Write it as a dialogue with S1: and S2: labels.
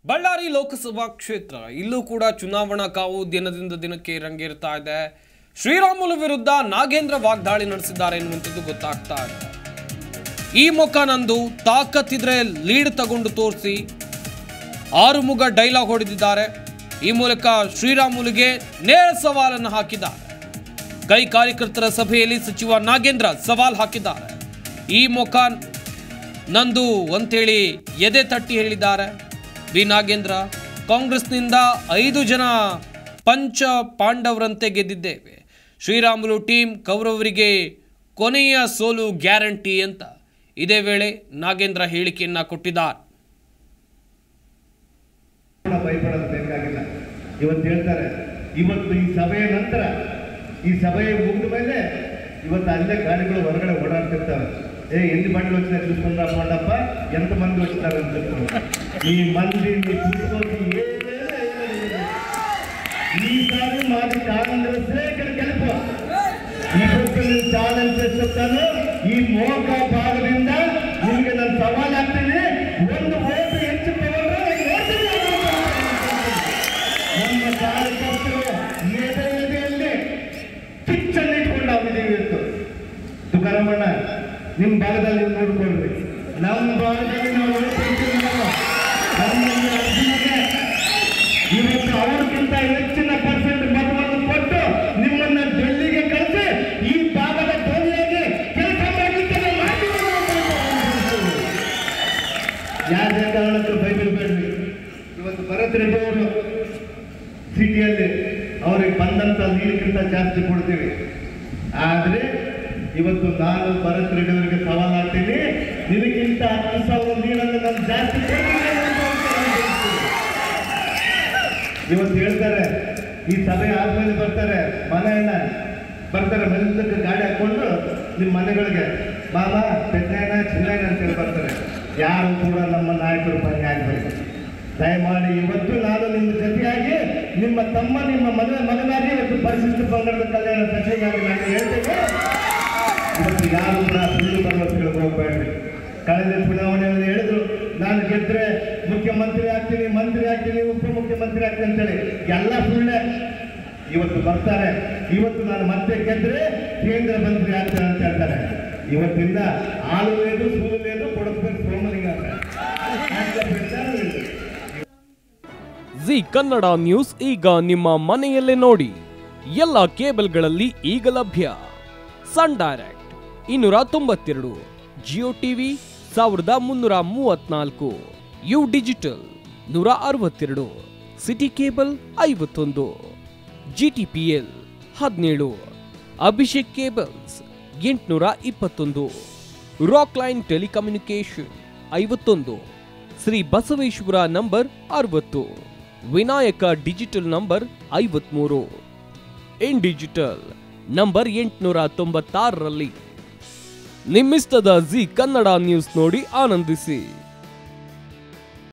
S1: ಬಳ್ಳಾರಿ ಲೋಕಸಭಾ ಕ್ಷೇತ್ರ ಇಲ್ಲೂ ಕೂಡ ಚುನಾವಣಾ ಕಾವು ದಿನದಿಂದ ದಿನಕ್ಕೆ ರಂಗೇರ್ತಾ ಇದೆ ಶ್ರೀರಾಮುಲು ವಿರುದ್ಧ ನಾಗೇಂದ್ರ ವಾಗ್ದಾಳಿ ನಡೆಸಿದ್ದಾರೆ ಎನ್ನುವಂಥದ್ದು ಗೊತ್ತಾಗ್ತಾ ಇದೆ ಈ ಮುಖ ನಂದು ತಾಕತ್ತಿದ್ರೆ ಲೀಡ್ ತಗೊಂಡು ತೋರಿಸಿ ಆರುಮುಗ ಡೈಲಾಗ್ ಹೊಡೆದಿದ್ದಾರೆ ಈ ಮೂಲಕ ಶ್ರೀರಾಮುಲುಗೆ ನೇರ ಸವಾಲನ್ನು ಹಾಕಿದ್ದಾರೆ ಕೈ ಕಾರ್ಯಕರ್ತರ ಸಭೆಯಲ್ಲಿ ಸಚಿವ ನಾಗೇಂದ್ರ ಸವಾಲ್ ಹಾಕಿದ್ದಾರೆ ಈ ಮುಖ ನಂದು ಅಂತೇಳಿ ಎದೆ ತಟ್ಟಿ ಹೇಳಿದ್ದಾರೆ ಬಿ ನಾಗೇಂದ್ರ ಕಾಂಗ್ರೆಸ್ನಿಂದ ಐದು ಜನ ಪಂಚ ಪಾಂಡವರಂತೆ ಗೆದ್ದಿದ್ದೇವೆ ಶ್ರೀರಾಮುಲು ಟೀಮ್ ಕೌರವರಿಗೆ ಕೊನೆಯ ಸೋಲು ಗ್ಯಾರಂಟಿ ಅಂತ ಇದೇ ವೇಳೆ ನಾಗೇಂದ್ರ ಹೇಳಿಕೆಯನ್ನ ಕೊಟ್ಟಿದ್ದಾರೆ
S2: ಕೂಡ ಭಯಪಡೋದು ಬೇಕಾಗಿಲ್ಲ ಇವತ್ತು ಹೇಳ್ತಾರೆ ಇವತ್ತು ಈ ಸಭೆಯ ನಂತರ ಈ ಸಭೆ ಮುಗಿದ ಮೇಲೆ ಇವತ್ತು ಅಲ್ಲೇ ಗಾಡಿಗಳು ಹೊರಗಡೆ ಓಡಾಡ್ತಿರ್ತಾವೆ ಏ ಎಲ್ಲಿ ಬಂಡ್ಲು వచ్చినా చూసుకుంటా ಮಾಡಪ್ಪ ಎಂತ ಮಂದಿ వచ్చినారు ಅಂತ ತಿಳ್ಕೊಂಡು. ಈ ಮಂದಿ ಈ ಕುಟ್ಕೋತಿ ಏನೇನೋ ಏನೇನೋ. ఈసారి మాది కాంగ్రెస్ ఇక్కడ గెలుపు ಇವತ್ತು ನೀವು ಚಾಲೆಂಜ್ చేస్తాను ಈ ಮೋಕ ಭಾಗದಿಂದ ನಿಮಗೆ ನಾನು ಸವಾಲ್ ಹಾಕ್ತೀನಿ ಒಂದು ಓಟು ಹೆಚ್ಚು ತಗೊಂಡ್ರೆ ನಾನು ನೋಡ್ತೀನಿ ನಮ್ಮ ಕಾರ್ಯಕರ್ತರು ಎದೆ ಎದೆಯಲ್ಲಿ ಕಿಚ್ಚನ್ನು ಇಟ್ಕೊಂಡು ನಾವಿದ್ದೀವಿ ಇವತ್ತು ತುಕಾರಮಣ್ಣ ನಿಮ್ಮ ಭಾಗದಲ್ಲಿ ನೀವು ನೋಡ್ಕೊಳ್ರಿ ನಮ್ಮ ಭಾಗದಲ್ಲಿ ನಾವು ನೋಡ್ಕೊಳ್ತೀವಿ ನಾವು. ನಮ್ಮಲ್ಲಿ ಅರ್ಜುನಿಗೆ ಇವತ್ತು ಅವರಿಗಿಂತ ಹೆಚ್ಚಿನ ಪರ್ಸೆಂಟ್ ಮತವನ್ನು ಕೊಟ್ಟು ನಿಮ್ಮನ್ನ ಡೆಲ್ಲಿಗೆ ಕಳಿಸಿ ಈ ಭಾಗದ ಧ್ವನಿಯಾಗಿ ಕೆಲಸ ಮಾಡಲಿಕ್ಕೆ ನಾವು ಮಾಡ್ತೀವಿ ಅಂತ ಯಾವುದೇ ಕಾರಣಕ್ಕೂ ಬೈಬಿಡ್ಬೇಡ್ರಿ ಇವತ್ತು ಭರತ್ ರೆಡ್ಡಿ ಅವರು ಸಿಟಿಯಲ್ಲಿ ಅವ್ರಿಗೆ ಬಂದಂತ ನೀರಿಗಿಂತ ಜಾಸ್ತಿ ಕೊಡ್ತೀವಿ ಆದ್ರೆ ಇವತ್ತು ನಾನು ಭರತ್ ರೆಡ್ಡಿ ಅವರಿಗೆ ಸವಾಲ್ ಹಾಕ್ತೀನಿ ನಿನಗಿಂತ ಹತ್ತು ಸಾವಿರ ನೀರನ್ನು ನಾನು ಜಾಸ್ತಿ ಕೊಡ್ತೀನಿ ಅಂತ ಹೇಳ್ತೀನಿ. ಇವತ್ತು ಹೇಳ್ತಾರೆ ಈ ಸಭೆ ಆದ್ಮೇಲೆ ಬರ್ತಾರೆ ಮನೆಯನ್ನ ಬರ್ತಾರೆ ಮೆಲ್ಲಕ್ಕೆ ಗಾಡಿ ಹಾಕೊಂಡು ನಿಮ್ಮ ಮನೆಗಳಿಗೆ ಮಾಮ ಪೆದ್ದಯ್ಯನ ಚಿನ್ನಯ್ಯನ ಅಂತೇಳಿ ಬರ್ತಾರೆ ಯಾರು ಕೂಡ ನಮ್ಮ ನಾಯಕರು ಭಂಗ ಆಗಬೇಕು ದಯಮಾಡಿ ಇವತ್ತು ನಾನು ನಿಮ್ಮ ಜೊತೆಯಾಗಿ ನಿಮ್ಮ ತಮ್ಮ ನಿಮ್ಮ ಮನೆ ಮಗನಾಗಿ ಇವತ್ತು ಪರಿಶಿಷ್ಟ ಪಂಗಡದ ಕಲ್ಯಾಣ ಸಚಿವರಾಗಿ ನಾನು ಹೇಳ್ತೇನೆ ಇವತ್ತು ಯಾರು ಕೂಡ ಸುಳ್ಳು ಭರವಸೆಗಳಿಗೆ ಹೋಗ್ಬೇಡ್ರಿ ಕಳೆದ ಚುನಾವಣೆಯಲ್ಲಿ ಹೇಳಿದ್ರು ನಾನು ಗೆದ್ರೆ ಮುಖ್ಯಮಂತ್ರಿ ಆಗ್ತೀನಿ ಮಂತ್ರಿ ಆಗ್ತೀನಿ ಉಪಮುಖ್ಯಮಂತ್ರಿ ಆಗ್ತೀನಿ ಅಂತೇಳಿ ಎಲ್ಲ ಸುಳ್ಳೆ ಇವತ್ತು ಬರ್ತಾರೆ ಇವತ್ತು ನಾನು ಮತ್ತೆ ಗೆದ್ರೆ ಕೇಂದ್ರ ಮಂತ್ರಿ ಆಗ್ತೇನೆ ಅಂತ ಹೇಳ್ತಾರೆ ಇವತ್ತಿಂದ ಹಾಲು ಲೇದು ಸೂಲು ಲೇದು ಕೊಡಬೇಕು ಸೋಮಲಿಂಗ ಅಂತ ಆಗ್ಲೇ ಬಿಡ್ತಾರೆ.
S3: ಜಿ ಕನ್ನಡ ನ್ಯೂಸ್ ಈಗ ನಿಮ್ಮ ಮನೆಯಲ್ಲೇ ನೋಡಿ ಎಲ್ಲ ಕೇಬಲ್ಗಳಲ್ಲಿ ಈಗ ಲಭ್ಯ ಸನ್ ಡೈರೆಕ್ಟ್ ಇನ್ನೂರ ತೊಂಬತ್ತೆರಡು ಜಿಯೋ ಟಿವಿ ಸಾವಿರದ ಮುನ್ನೂರ ಮೂವತ್ನಾಲ್ಕು ಯು ಡಿಜಿಟಲ್ ನೂರ ಅರವತ್ತೆರಡು ಸಿಟಿ ಕೇಬಲ್ ಐವತ್ತೊಂದು ಜಿಟಿಪಿಎಲ್ ಹದಿನೇಳು ಅಭಿಷೇಕ್ ಕೇಬಲ್ಸ್ ಎಂಟುನೂರ ಇಪ್ಪತ್ತೊಂದು ರಾಕ್ ಲೈನ್ ಟೆಲಿಕಮ್ಯುನಿಕೇಶನ್ ಐವತ್ತೊಂದು ಶ್ರೀ ಬಸವೇಶ್ವರ ನಂಬರ್ ಅರವತ್ತು ವಿನಾಯಕ ಡಿಜಿಟಲ್ ನಂಬರ್ ಐವತ್ಮೂರು ಇನ್ ಡಿಜಿಟಲ್ ನಂಬರ್ ಎಂಟುನೂರ ತೊಂಬತ್ತಾರರಲ್ಲಿ ನಿಮ್ಮಿಸ್ತದ ಜಿ ಕನ್ನಡ ನ್ಯೂಸ್ ನೋಡಿ ಆನಂದಿಸಿ